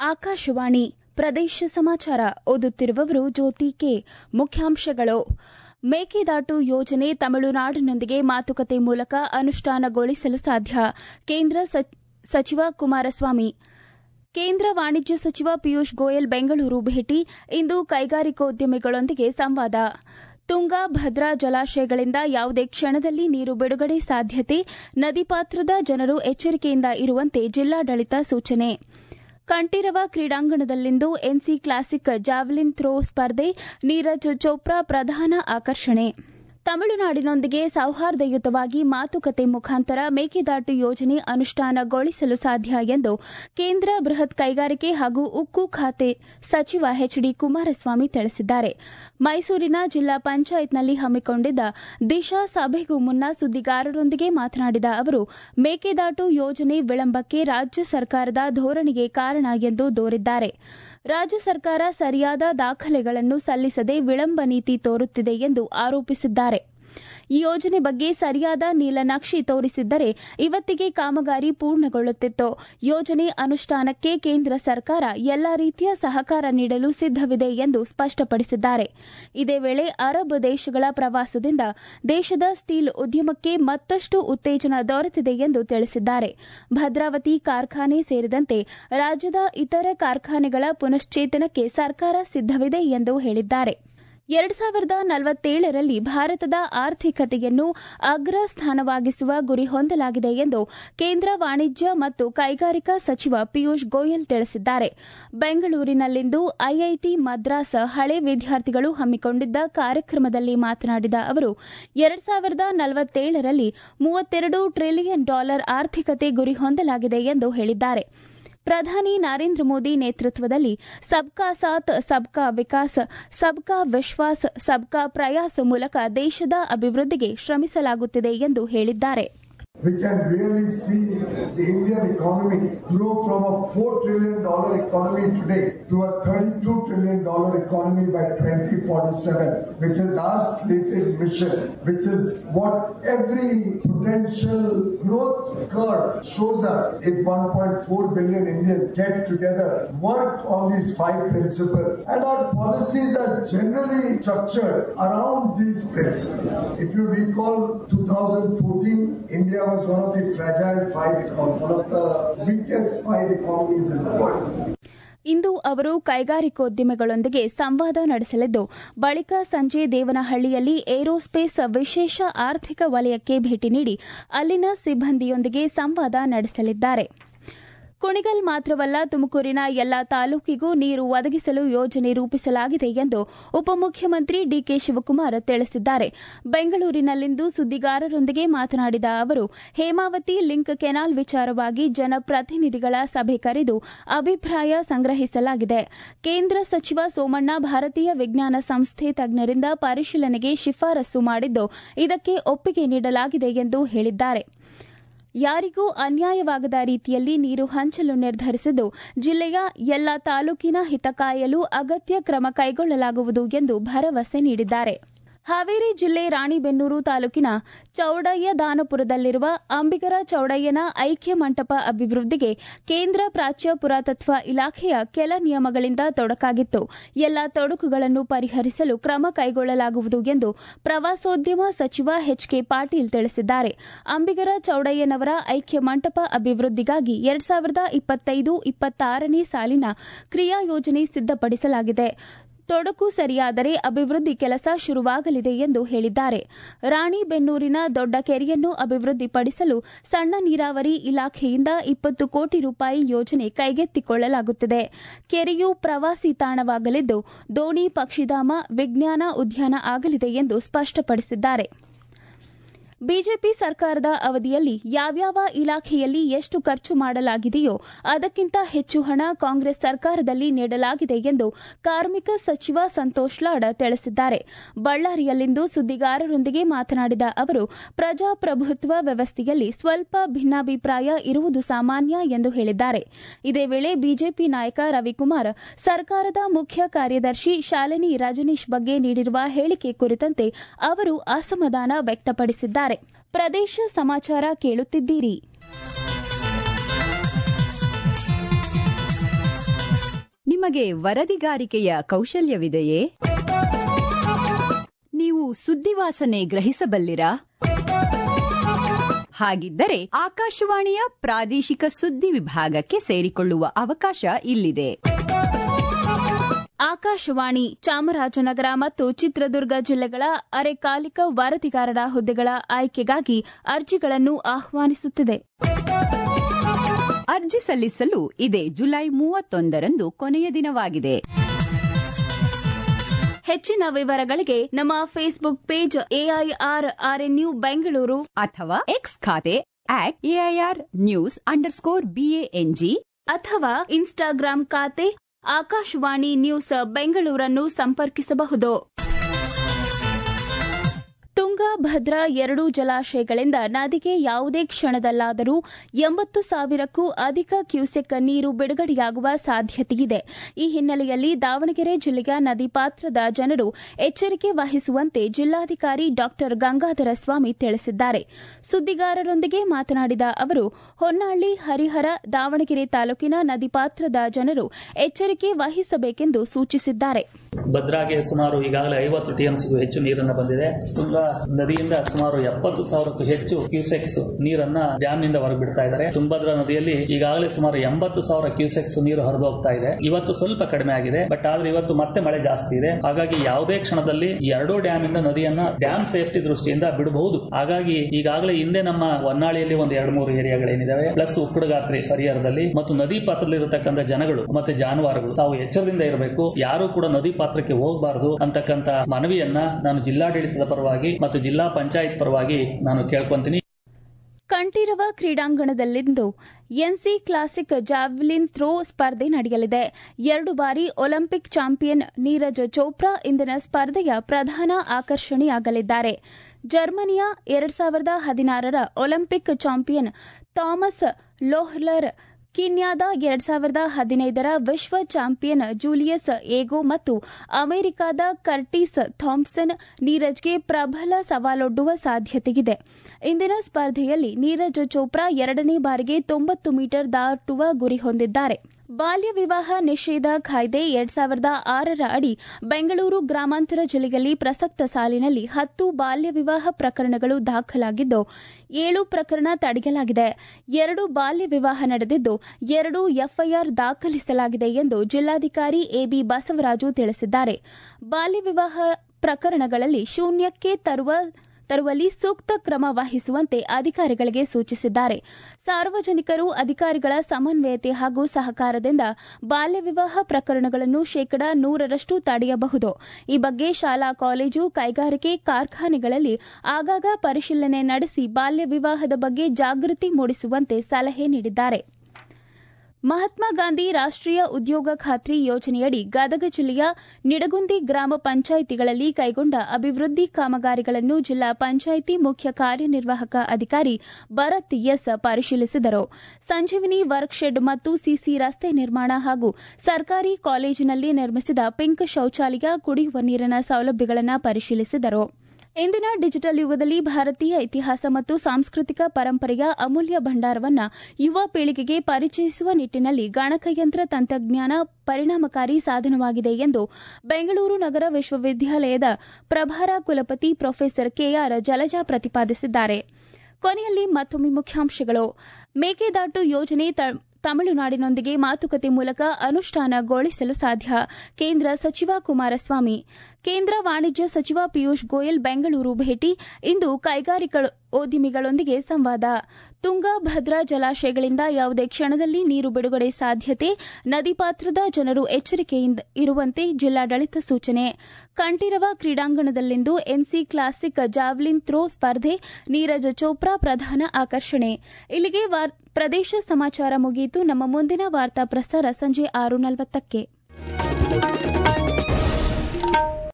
ಆಕಾಶವಾಣಿ ಪ್ರದೇಶ ಸಮಾಚಾರ ಓದುತ್ತಿರುವವರು ಜ್ಯೋತಿ ಕೆ ಮುಖ್ಯಾಂಶಗಳು ಮೇಕೆದಾಟು ಯೋಜನೆ ತಮಿಳುನಾಡಿನೊಂದಿಗೆ ಮಾತುಕತೆ ಮೂಲಕ ಅನುಷ್ಠಾನಗೊಳಿಸಲು ಸಾಧ್ಯ ಕೇಂದ್ರ ಸಚಿವ ಕುಮಾರಸ್ವಾಮಿ ಕೇಂದ್ರ ವಾಣಿಜ್ಯ ಸಚಿವ ಪಿಯೂಷ್ ಗೋಯಲ್ ಬೆಂಗಳೂರು ಭೇಟಿ ಇಂದು ಕೈಗಾರಿಕೋದ್ಯಮಿಗಳೊಂದಿಗೆ ಸಂವಾದ ತುಂಗಾ ಭದ್ರಾ ಜಲಾಶಯಗಳಿಂದ ಯಾವುದೇ ಕ್ಷಣದಲ್ಲಿ ನೀರು ಬಿಡುಗಡೆ ಸಾಧ್ಯತೆ ನದಿ ಪಾತ್ರದ ಜನರು ಎಚ್ಚರಿಕೆಯಿಂದ ಇರುವಂತೆ ಜಿಲ್ಲಾಡಳಿತ ಸೂಚನೆ ಕಂಠೀರವ ಕ್ರೀಡಾಂಗಣದಲ್ಲಿಂದು ಎನ್ಸಿ ಕ್ಲಾಸಿಕ್ ಜಾವೆಲಿನ್ ಥ್ರೋ ಸ್ಪರ್ಧೆ ನೀರಜ್ ಚೋಪ್ರಾ ಪ್ರಧಾನ ಆಕರ್ಷಣೆ ತಮಿಳುನಾಡಿನೊಂದಿಗೆ ಸೌಹಾರ್ದಯುತವಾಗಿ ಮಾತುಕತೆ ಮುಖಾಂತರ ಮೇಕೆದಾಟು ಯೋಜನೆ ಅನುಷ್ಠಾನಗೊಳಿಸಲು ಸಾಧ್ಯ ಎಂದು ಕೇಂದ್ರ ಬೃಹತ್ ಕೈಗಾರಿಕೆ ಹಾಗೂ ಉಕ್ಕು ಖಾತೆ ಸಚಿವ ಎಚ್ ಡಿ ಕುಮಾರಸ್ವಾಮಿ ತಿಳಿಸಿದ್ದಾರೆ ಮೈಸೂರಿನ ಜಿಲ್ಲಾ ಪಂಚಾಯತ್ನಲ್ಲಿ ಹಮ್ಮಿಕೊಂಡಿದ್ದ ದಿಶಾ ಸಭೆಗೂ ಮುನ್ನ ಸುದ್ದಿಗಾರರೊಂದಿಗೆ ಮಾತನಾಡಿದ ಅವರು ಮೇಕೆದಾಟು ಯೋಜನೆ ವಿಳಂಬಕ್ಕೆ ರಾಜ್ಯ ಸರ್ಕಾರದ ಧೋರಣೆಗೆ ಕಾರಣ ಎಂದು ದೂರಿದ್ದಾರೆ ರಾಜ್ಯ ಸರ್ಕಾರ ಸರಿಯಾದ ದಾಖಲೆಗಳನ್ನು ಸಲ್ಲಿಸದೆ ವಿಳಂಬ ನೀತಿ ತೋರುತ್ತಿದೆ ಎಂದು ಆರೋಪಿಸಿದ್ದಾರೆ ಈ ಯೋಜನೆ ಬಗ್ಗೆ ಸರಿಯಾದ ನೀಲನಕ್ಷೆ ತೋರಿಸಿದ್ದರೆ ಇವತ್ತಿಗೆ ಕಾಮಗಾರಿ ಪೂರ್ಣಗೊಳ್ಳುತ್ತಿತ್ತು ಯೋಜನೆ ಅನುಷ್ಠಾನಕ್ಕೆ ಕೇಂದ್ರ ಸರ್ಕಾರ ಎಲ್ಲಾ ರೀತಿಯ ಸಹಕಾರ ನೀಡಲು ಸಿದ್ದವಿದೆ ಎಂದು ಸ್ಪಷ್ಟಪಡಿಸಿದ್ದಾರೆ ಇದೇ ವೇಳೆ ಅರಬ್ ದೇಶಗಳ ಪ್ರವಾಸದಿಂದ ದೇಶದ ಸ್ಟೀಲ್ ಉದ್ಯಮಕ್ಕೆ ಮತ್ತಷ್ಟು ಉತ್ತೇಜನ ದೊರೆತಿದೆ ಎಂದು ತಿಳಿಸಿದ್ದಾರೆ ಭದ್ರಾವತಿ ಕಾರ್ಖಾನೆ ಸೇರಿದಂತೆ ರಾಜ್ಯದ ಇತರೆ ಕಾರ್ಖಾನೆಗಳ ಪುನಶ್ಚೇತನಕ್ಕೆ ಸರ್ಕಾರ ಸಿದ್ದವಿದೆ ಎಂದು ಹೇಳಿದ್ದಾರೆ ಎರಡು ಸಾವಿರದ ನಲವತ್ತೇಳರಲ್ಲಿ ಭಾರತದ ಆರ್ಥಿಕತೆಯನ್ನು ಅಗ್ರ ಸ್ಥಾನವಾಗಿಸುವ ಗುರಿ ಹೊಂದಲಾಗಿದೆ ಎಂದು ಕೇಂದ್ರ ವಾಣಿಜ್ಯ ಮತ್ತು ಕೈಗಾರಿಕಾ ಸಚಿವ ಪಿಯೂಷ್ ಗೋಯಲ್ ತಿಳಿಸಿದ್ದಾರೆ ಬೆಂಗಳೂರಿನಲ್ಲಿಂದು ಐಐಟಿ ಮದ್ರಾಸ್ ಹಳೆ ವಿದ್ಯಾರ್ಥಿಗಳು ಹಮ್ಮಿಕೊಂಡಿದ್ದ ಕಾರ್ಯಕ್ರಮದಲ್ಲಿ ಮಾತನಾಡಿದ ಅವರು ಎರಡು ಸಾವಿರದ ನಲವತ್ತೇಳರಲ್ಲಿ ಮೂವತ್ತೆರಡು ಟ್ರಿಲಿಯನ್ ಡಾಲರ್ ಆರ್ಥಿಕತೆ ಗುರಿ ಹೊಂದಲಾಗಿದೆ ಎಂದು ಹೇಳಿದ್ದಾರೆ ಪ್ರಧಾನಿ ನರೇಂದ್ರ ಮೋದಿ ನೇತೃತ್ವದಲ್ಲಿ ಸಬ್ಕಾ ಸಾಥ್ ಸಬ್ಕಾ ವಿಕಾಸ್ ಸಬ್ಕಾ ವಿಶ್ವಾಸ್ ಸಬ್ಕಾ ಪ್ರಯಾಸ್ ಮೂಲಕ ದೇಶದ ಅಭಿವೃದ್ಧಿಗೆ ಶ್ರಮಿಸಲಾಗುತ್ತಿದೆ ಎಂದು ಹೇಳಿದ್ದಾರೆ we can really see the Indian economy grow from a $4 trillion economy today to a $32 trillion economy by 2047, which is our slated mission, which is what every potential growth curve shows us. If 1.4 billion Indians get together, work on these five principles, and our policies are generally structured around these principles. If you recall 2014, India was one of the fragile five economies, one of the weakest five economies in the world. ಇಂದು ಅವರು ಕೈಗಾರಿಕೋದ್ಯಮಿಗಳೊಂದಿಗೆ ಸಂವಾದ ನಡೆಸಲಿದ್ದು ಬಳಿಕ ಸಂಜೆ ದೇವನಹಳ್ಳಿಯಲ್ಲಿ aerospace ವಿಶೇಷ ಆರ್ಥಿಕ ವಲಯಕ್ಕೆ ಭೇಟಿ ನೀಡಿ ಅಲ್ಲಿನ ಸಿಬ್ಬಂದಿಯೊಂದಿಗೆ ಸಂವಾದ ನಡೆಸಲಿದ್ದಾರೆ ಕುಣಿಗಲ್ ಮಾತ್ರವಲ್ಲ ತುಮಕೂರಿನ ಎಲ್ಲಾ ತಾಲೂಕಿಗೂ ನೀರು ಒದಗಿಸಲು ಯೋಜನೆ ರೂಪಿಸಲಾಗಿದೆ ಎಂದು ಉಪಮುಖ್ಯಮಂತ್ರಿ ಡಿಕೆ ಶಿವಕುಮಾರ್ ತಿಳಿಸಿದ್ದಾರೆ ಬೆಂಗಳೂರಿನಲ್ಲಿಂದು ಸುದ್ದಿಗಾರರೊಂದಿಗೆ ಮಾತನಾಡಿದ ಅವರು ಹೇಮಾವತಿ ಲಿಂಕ್ ಕೆನಾಲ್ ವಿಚಾರವಾಗಿ ಜನಪ್ರತಿನಿಧಿಗಳ ಸಭೆ ಕರೆದು ಅಭಿಪ್ರಾಯ ಸಂಗ್ರಹಿಸಲಾಗಿದೆ ಕೇಂದ್ರ ಸಚಿವ ಸೋಮಣ್ಣ ಭಾರತೀಯ ವಿಜ್ಞಾನ ಸಂಸ್ಥೆ ತಜ್ಞರಿಂದ ಪರಿಶೀಲನೆಗೆ ಶಿಫಾರಸು ಮಾಡಿದ್ದು ಇದಕ್ಕೆ ಒಪ್ಪಿಗೆ ನೀಡಲಾಗಿದೆ ಎಂದು ಹೇಳಿದ್ದಾರೆ ಯಾರಿಗೂ ಅನ್ಯಾಯವಾಗದ ರೀತಿಯಲ್ಲಿ ನೀರು ಹಂಚಲು ನಿರ್ಧರಿಸಿದ್ದು ಜಿಲ್ಲೆಯ ಎಲ್ಲ ತಾಲೂಕಿನ ಹಿತ ಕಾಯಲು ಅಗತ್ಯ ಕ್ರಮ ಕೈಗೊಳ್ಳಲಾಗುವುದು ಎಂದು ಭರವಸೆ ನೀಡಿದ್ದಾರೆ ಹಾವೇರಿ ಜಿಲ್ಲೆ ರಾಣಿಬೆನ್ನೂರು ತಾಲೂಕಿನ ಚೌಡಯ್ಯದಾನಪುರದಲ್ಲಿರುವ ಅಂಬಿಗರ ಚೌಡಯ್ಯನ ಐಕ್ಯ ಮಂಟಪ ಅಭಿವೃದ್ಧಿಗೆ ಕೇಂದ್ರ ಪ್ರಾಚ್ಯ ಪುರಾತತ್ವ ಇಲಾಖೆಯ ಕೆಲ ನಿಯಮಗಳಿಂದ ತೊಡಕಾಗಿತ್ತು ಎಲ್ಲ ತೊಡಕುಗಳನ್ನು ಪರಿಹರಿಸಲು ಕ್ರಮ ಕೈಗೊಳ್ಳಲಾಗುವುದು ಎಂದು ಪ್ರವಾಸೋದ್ಯಮ ಸಚಿವ ಎಚ್ ಕೆ ಪಾಟೀಲ್ ತಿಳಿಸಿದ್ದಾರೆ ಅಂಬಿಗರ ಚೌಡಯ್ಯನವರ ಐಕ್ಯ ಮಂಟಪ ಅಭಿವೃದ್ಧಿಗಾಗಿ ಎರಡ್ ಸಾವಿರದ ಇಪ್ಪತ್ತೈದು ಇಪ್ಪತ್ತಾರನೇ ಸಾಲಿನ ಕ್ರಿಯಾ ಯೋಜನೆ ಸಿದ್ದಪಡಿಸಲಾಗಿದೆ ತೊಡಕು ಸರಿಯಾದರೆ ಅಭಿವೃದ್ಧಿ ಕೆಲಸ ಶುರುವಾಗಲಿದೆ ಎಂದು ಹೇಳಿದ್ದಾರೆ ರಾಣಿಬೆನ್ನೂರಿನ ದೊಡ್ಡ ಕೆರೆಯನ್ನು ಅಭಿವೃದ್ಧಿಪಡಿಸಲು ಸಣ್ಣ ನೀರಾವರಿ ಇಲಾಖೆಯಿಂದ ಇಪ್ಪತ್ತು ಕೋಟಿ ರೂಪಾಯಿ ಯೋಜನೆ ಕೈಗೆತ್ತಿಕೊಳ್ಳಲಾಗುತ್ತಿದೆ ಕೆರೆಯು ಪ್ರವಾಸಿ ತಾಣವಾಗಲಿದ್ದು ದೋಣಿ ಪಕ್ಷಿಧಾಮ ವಿಜ್ಞಾನ ಉದ್ಯಾನ ಆಗಲಿದೆ ಎಂದು ಸ್ಪಷ್ಟಪಡಿಸಿದ್ದಾರೆ ಬಿಜೆಪಿ ಸರ್ಕಾರದ ಅವಧಿಯಲ್ಲಿ ಯಾವ್ಯಾವ ಇಲಾಖೆಯಲ್ಲಿ ಎಷ್ಟು ಖರ್ಚು ಮಾಡಲಾಗಿದೆಯೋ ಅದಕ್ಕಿಂತ ಹೆಚ್ಚು ಹಣ ಕಾಂಗ್ರೆಸ್ ಸರ್ಕಾರದಲ್ಲಿ ನೀಡಲಾಗಿದೆ ಎಂದು ಕಾರ್ಮಿಕ ಸಚಿವ ಸಂತೋಷ್ ಲಾಡ್ ತಿಳಿಸಿದ್ದಾರೆ ಬಳ್ಳಾರಿಯಲ್ಲಿಂದು ಸುದ್ದಿಗಾರರೊಂದಿಗೆ ಮಾತನಾಡಿದ ಅವರು ಪ್ರಜಾಪ್ರಭುತ್ವ ವ್ಯವಸ್ಥೆಯಲ್ಲಿ ಸ್ವಲ್ಪ ಭಿನ್ನಾಭಿಪ್ರಾಯ ಇರುವುದು ಸಾಮಾನ್ಯ ಎಂದು ಹೇಳಿದ್ದಾರೆ ಇದೇ ವೇಳೆ ಬಿಜೆಪಿ ನಾಯಕ ರವಿಕುಮಾರ್ ಸರ್ಕಾರದ ಮುಖ್ಯ ಕಾರ್ಯದರ್ಶಿ ಶಾಲಿನಿ ರಜನೀಶ್ ಬಗ್ಗೆ ನೀಡಿರುವ ಹೇಳಿಕೆ ಕುರಿತಂತೆ ಅವರು ಅಸಮಾಧಾನ ವ್ಯಕ್ತಪಡಿಸಿದ್ದಾರೆ ಪ್ರದೇಶ ಸಮಾಚಾರ ಕೇಳುತ್ತಿದ್ದೀರಿ ನಿಮಗೆ ವರದಿಗಾರಿಕೆಯ ಕೌಶಲ್ಯವಿದೆಯೇ ನೀವು ಸುದ್ದಿವಾಸನೆ ಗ್ರಹಿಸಬಲ್ಲಿರಾ ಹಾಗಿದ್ದರೆ ಆಕಾಶವಾಣಿಯ ಪ್ರಾದೇಶಿಕ ಸುದ್ದಿ ವಿಭಾಗಕ್ಕೆ ಸೇರಿಕೊಳ್ಳುವ ಅವಕಾಶ ಇಲ್ಲಿದೆ ಆಕಾಶವಾಣಿ ಚಾಮರಾಜನಗರ ಮತ್ತು ಚಿತ್ರದುರ್ಗ ಜಿಲ್ಲೆಗಳ ಅರೆಕಾಲಿಕ ವರದಿಗಾರರ ಹುದ್ದೆಗಳ ಆಯ್ಕೆಗಾಗಿ ಅರ್ಜಿಗಳನ್ನು ಆಹ್ವಾನಿಸುತ್ತಿದೆ ಅರ್ಜಿ ಸಲ್ಲಿಸಲು ಇದೇ ಜುಲೈ ಮೂವತ್ತೊಂದರಂದು ಕೊನೆಯ ದಿನವಾಗಿದೆ ಹೆಚ್ಚಿನ ವಿವರಗಳಿಗೆ ನಮ್ಮ Facebook page AIR RNU Bengaluru ಅಥವಾ ಎಕ್ಸ್ ಖಾತೆ at AIR news underscore BANG ಅಥವಾ ಇನ್ಸ್ಟಾಗ್ರಾಂ ಖಾತೆ ಆಕಾಶವಾಣಿ ನ್ಯೂಸ್ ಬೆಂಗಳೂರನ್ನು ಸಂಪರ್ಕಿಸಬಹುದು ತುಂಗಾ ಭದ್ರಾ ಎರಡೂ ಜಲಾಶಯಗಳಿಂದ ನದಿಗೆ ಯಾವುದೇ ಕ್ಷಣದಲ್ಲಾದರೂ ಎಂಬತ್ತು ಸಾವಿರಕ್ಕೂ ಅಧಿಕ ಕ್ಯೂಸೆಕ್ ನೀರು ಬಿಡುಗಡೆಯಾಗುವ ಸಾಧ್ಯತೆಯಿದೆ ಈ ಹಿನ್ನೆಲೆಯಲ್ಲಿ ದಾವಣಗೆರೆ ಜಿಲ್ಲೆಯ ನದಿ ಪಾತ್ರದ ಜನರು ಎಚ್ಚರಿಕೆ ವಹಿಸುವಂತೆ ಜಿಲ್ಲಾಧಿಕಾರಿ ಡಾ ಗಂಗಾಧರ ಸ್ವಾಮಿ ತಿಳಿಸಿದ್ದಾರೆ ಸುದ್ದಿಗಾರರೊಂದಿಗೆ ಮಾತನಾಡಿದ ಅವರು ಹೊನ್ನಾಳಿ ಹರಿಹರ ದಾವಣಗೆರೆ ತಾಲೂಕಿನ ನದಿ ಪಾತ್ರದ ಜನರು ಎಚ್ಚರಿಕೆ ವಹಿಸಬೇಕೆಂದು ಸೂಚಿಸಿದ್ದಾರೆ ಭದ್ರಾಗೆ ಸುಮಾರು ಈಗಾಗಲೇ ಐವತ್ತು ಟಿಎಂಸಿಗೂ ಹೆಚ್ಚು ನೀರನ್ನು ಬಂದಿದೆ ತುಂಗಾ ನದಿಯಿಂದ ಸುಮಾರು ಎಪ್ಪತ್ತು ಸಾವಿರಕ್ಕೂ ಹೆಚ್ಚು ಕ್ಯೂಸೆಕ್ಸ್ ನೀರನ್ನ ಡ್ಯಾಮ್ನಿಂದ ಹೊರಬಿಡ್ತಾ ಇದ್ದಾರೆ ತುಂಗಭದ್ರಾ ನದಿಯಲ್ಲಿ ಈಗಾಗಲೇ ಸುಮಾರು ಎಂಬತ್ತು ಸಾವಿರ ಕ್ಯೂಸೆಕ್ಸ್ ನೀರು ಹರಿದು ಹೋಗ್ತಾ ಇದೆ ಇವತ್ತು ಸ್ವಲ್ಪ ಕಡಿಮೆ ಆಗಿದೆ ಬಟ್ ಆದ್ರೆ ಇವತ್ತು ಮತ್ತೆ ಮಳೆ ಜಾಸ್ತಿ ಇದೆ ಹಾಗಾಗಿ ಯಾವುದೇ ಕ್ಷಣದಲ್ಲಿ ಎರಡೂ ಡ್ಯಾಮ್ ಇಂದ ನದಿಯನ್ನ ಡ್ಯಾಮ್ ಸೇಫ್ಟಿ ದೃಷ್ಟಿಯಿಂದ ಬಿಡಬಹುದು ಹಾಗಾಗಿ ಈಗಾಗಲೇ ಹಿಂದೆ ನಮ್ಮ ಹೊನ್ನಾಳಿಯಲ್ಲಿ ಒಂದು ಎರಡು ಮೂರು ಏರಿಯಾಗಳೇನಿದಾವೆ ಪ್ಲಸ್ ಉಕ್ಕಡಗಾತ್ರಿ ಹರಿಹರದಲ್ಲಿ ಮತ್ತು ನದಿ ಪಾತ್ರದಲ್ಲಿರತಕ್ಕಂಥ ಜನಗಳು ಮತ್ತೆ ಜಾನುವಾರುಗಳು ತಾವು ಎಚ್ಚರದಿಂದ ಇರಬೇಕು ಯಾರು ಕೂಡ ನದಿ ಪಾತ್ರಕ್ಕೆ ಹೋಗಬಾರದು ಅಂತಕ್ಕಂಥ ಮನವಿಯನ್ನ ನಾನು ಜಿಲ್ಲಾಡಳಿತದ ಪರವಾಗಿ ಮತ್ತು ಜಿಲ್ಲಾ ಪಂಚಾಯತ್ ಪರವಾಗಿ ನಾನು ಕೇಳ್ಕೊಂತೀನಿ ಕಂಠೀರವ ಕ್ರೀಡಾಂಗಣದಲ್ಲಿಂದು ಎನ್ಸಿ ಕ್ಲಾಸಿಕ್ ಜಾವ್ಲಿನ್ ಥ್ರೋ ಸ್ಪರ್ಧೆ ನಡೆಯಲಿದೆ ಎರಡು ಬಾರಿ ಒಲಿಂಪಿಕ್ ಚಾಂಪಿಯನ್ ನೀರಜ್ ಚೋಪ್ರಾ ಇಂದಿನ ಸ್ಪರ್ಧೆಯ ಪ್ರಧಾನ ಆಕರ್ಷಣೆಯಾಗಲಿದ್ದಾರೆ ಜರ್ಮನಿಯ ಎರಡ್ ಸಾವಿರದ ಹದಿನಾರರ ಒಲಿಂಪಿಕ್ ಚಾಂಪಿಯನ್ ಥಾಮಸ್ ಲೋಹ್ಲರ್ ಕೀನ್ಯಾದ ಎರಡ್ ಸಾವಿರದ ಹದಿನೈದರ ವಿಶ್ವ ಚಾಂಪಿಯನ್ ಜೂಲಿಯಸ್ ಏಗೋ ಮತ್ತು ಅಮೆರಿಕದ ಕರ್ಟಿಸ್ ಥಾಂಪ್ಸನ್ ನೀರಜ್ಗೆ ಪ್ರಬಲ ಸವಾಲೊಡ್ಡುವ ಸಾಧ್ಯತೆಯಿದೆ ಇಂದಿನ ಸ್ಪರ್ಧೆಯಲ್ಲಿ ನೀರಜ್ ಚೋಪ್ರಾ ಎರಡನೇ ಬಾರಿಗೆ ತೊಂಬತ್ತು ಮೀಟರ್ ದಾಟುವ ಗುರಿ ಹೊಂದಿದ್ದಾರೆ ಬಾಲ್ಯ ವಿವಾಹ ನಿಷೇಧ ಕಾಯ್ದೆ ಎರಡ್ ಸಾವಿರದ ಆರರ ಅಡಿ ಬೆಂಗಳೂರು ಗ್ರಾಮಾಂತರ ಜಿಲ್ಲೆಯಲ್ಲಿ ಪ್ರಸಕ್ತ ಸಾಲಿನಲ್ಲಿ ಹತ್ತು ಬಾಲ್ಯ ವಿವಾಹ ಪ್ರಕರಣಗಳು ದಾಖಲಾಗಿದ್ದು ಏಳು ಪ್ರಕರಣ ತಡೆಯಲಾಗಿದೆ ಎರಡು ಬಾಲ್ಯ ವಿವಾಹ ನಡೆದಿದ್ದು ಎರಡು ಎಫ್ಐಆರ್ ದಾಖಲಿಸಲಾಗಿದೆ ಎಂದು ಜಿಲ್ಲಾಧಿಕಾರಿ ಎಬಿ ಬಸವರಾಜು ತಿಳಿಸಿದ್ದಾರೆ ಬಾಲ್ಯ ವಿವಾಹ ಪ್ರಕರಣಗಳಲ್ಲಿ ಶೂನ್ಯಕ್ಕೆ ತರುವ ತರುವಲ್ಲಿ ಸೂಕ್ತ ಕ್ರಮ ವಹಿಸುವಂತೆ ಅಧಿಕಾರಿಗಳಿಗೆ ಸೂಚಿಸಿದ್ದಾರೆ ಸಾರ್ವಜನಿಕರು ಅಧಿಕಾರಿಗಳ ಸಮನ್ವಯತೆ ಹಾಗೂ ಸಹಕಾರದಿಂದ ಬಾಲ್ಯ ವಿವಾಹ ಪ್ರಕರಣಗಳನ್ನು ಶೇಕಡಾ ನೂರರಷ್ಟು ತಡೆಯಬಹುದು ಈ ಬಗ್ಗೆ ಶಾಲಾ ಕಾಲೇಜು ಕೈಗಾರಿಕೆ ಕಾರ್ಖಾನೆಗಳಲ್ಲಿ ಆಗಾಗ ಪರಿಶೀಲನೆ ನಡೆಸಿ ಬಾಲ್ಯ ವಿವಾಹದ ಬಗ್ಗೆ ಜಾಗೃತಿ ಮೂಡಿಸುವಂತೆ ಸಲಹೆ ನೀಡಿದ್ದಾರೆ ಮಹಾತ್ಮ ಗಾಂಧಿ ರಾಷ್ಟೀಯ ಉದ್ಯೋಗ ಖಾತ್ರಿ ಯೋಜನೆಯಡಿ ಗದಗ ಜಿಲ್ಲೆಯ ನಿಡಗುಂದಿ ಗ್ರಾಮ ಪಂಚಾಯಿತಿಗಳಲ್ಲಿ ಕೈಗೊಂಡ ಅಭಿವೃದ್ಧಿ ಕಾಮಗಾರಿಗಳನ್ನು ಜಿಲ್ಲಾ ಪಂಚಾಯಿತಿ ಮುಖ್ಯ ಕಾರ್ಯನಿರ್ವಾಹಕ ಅಧಿಕಾರಿ ಭರತ್ ಎಸ್ ಪರಿಶೀಲಿಸಿದರು ಸಂಜೀವಿನಿ ವರ್ಕ್ ಶೆಡ್ ಮತ್ತು ಸಿಸಿ ರಸ್ತೆ ನಿರ್ಮಾಣ ಹಾಗೂ ಸರ್ಕಾರಿ ಕಾಲೇಜಿನಲ್ಲಿ ನಿರ್ಮಿಸಿದ ಪಿಂಕ್ ಶೌಚಾಲಯ ಕುಡಿಯುವ ನೀರಿನ ಸೌಲಭ್ಯಗಳನ್ನು ಪರಿಶೀಲಿಸಿದರು ಇಂದಿನ ಡಿಜಿಟಲ್ ಯುಗದಲ್ಲಿ ಭಾರತೀಯ ಇತಿಹಾಸ ಮತ್ತು ಸಾಂಸ್ಕೃತಿಕ ಪರಂಪರೆಯ ಅಮೂಲ್ಯ ಭಂಡಾರವನ್ನು ಯುವ ಪೀಳಿಗೆಗೆ ಪರಿಚಯಿಸುವ ನಿಟ್ಟಿನಲ್ಲಿ ಗಣಕಯಂತ್ರ ತಂತ್ರಜ್ಞಾನ ಪರಿಣಾಮಕಾರಿ ಸಾಧನವಾಗಿದೆ ಎಂದು ಬೆಂಗಳೂರು ನಗರ ವಿಶ್ವವಿದ್ಯಾಲಯದ ಪ್ರಭಾರ ಕುಲಪತಿ ಪ್ರೊಫೆಸರ್ ಕೆಆರ್ ಜಲಜಾ ಪ್ರತಿಪಾದಿಸಿದ್ದಾರೆ ಕೊನೆಯಲ್ಲಿ ಮತ್ತೊಮ್ಮೆ ಮುಖ್ಯಾಂಶಗಳು ಮೇಕೆದಾಟು ಯೋಜನೆ ತಮಿಳುನಾಡಿನೊಂದಿಗೆ ಮಾತುಕತೆ ಮೂಲಕ ಅನುಷ್ಠಾನಗೊಳಿಸಲು ಸಾಧ್ಯ ಕೇಂದ್ರ ಸಚಿವ ಕುಮಾರಸ್ವಾಮಿ ಕೇಂದ್ರ ವಾಣಿಜ್ಯ ಸಚಿವ ಪಿಯೂಷ್ ಗೋಯಲ್ ಬೆಂಗಳೂರು ಭೇಟಿ ಇಂದು ಕೈಗಾರಿಕೋದ್ಯಮಿಗಳೊಂದಿಗೆ ಸಂವಾದ ತುಂಗಾ ಭದ್ರಾ ಜಲಾಶಯಗಳಿಂದ ಯಾವುದೇ ಕ್ಷಣದಲ್ಲಿ ನೀರು ಬಿಡುಗಡೆ ಸಾಧ್ಯತೆ ನದಿ ಪಾತ್ರದ ಜನರು ಎಚ್ಚರಿಕೆಯಿಂದ ಇರುವಂತೆ ಜಿಲ್ಲಾಡಳಿತ ಸೂಚನೆ ಕಂಠೀರವ ಕ್ರೀಡಾಂಗಣದಲ್ಲಿಂದು ಎನ್ಸಿ ಕ್ಲಾಸಿಕ್ ಜಾವ್ಲಿನ್ ಥ್ರೋ ಸ್ಪರ್ಧೆ ನೀರಜ್ ಚೋಪ್ರಾ ಪ್ರಧಾನ ಆಕರ್ಷಣೆ ಇಲ್ಲಿಗೆ ಪ್ರದೇಶ ಸಮಾಚಾರ ಮುಗಿಯಿತು ನಮ್ಮ ಮುಂದಿನ ವಾರ್ತಾ ಪ್ರಸಾರ ಸಂಜೆ ಆರು ನಲವತ್ತಕ್ಕೆ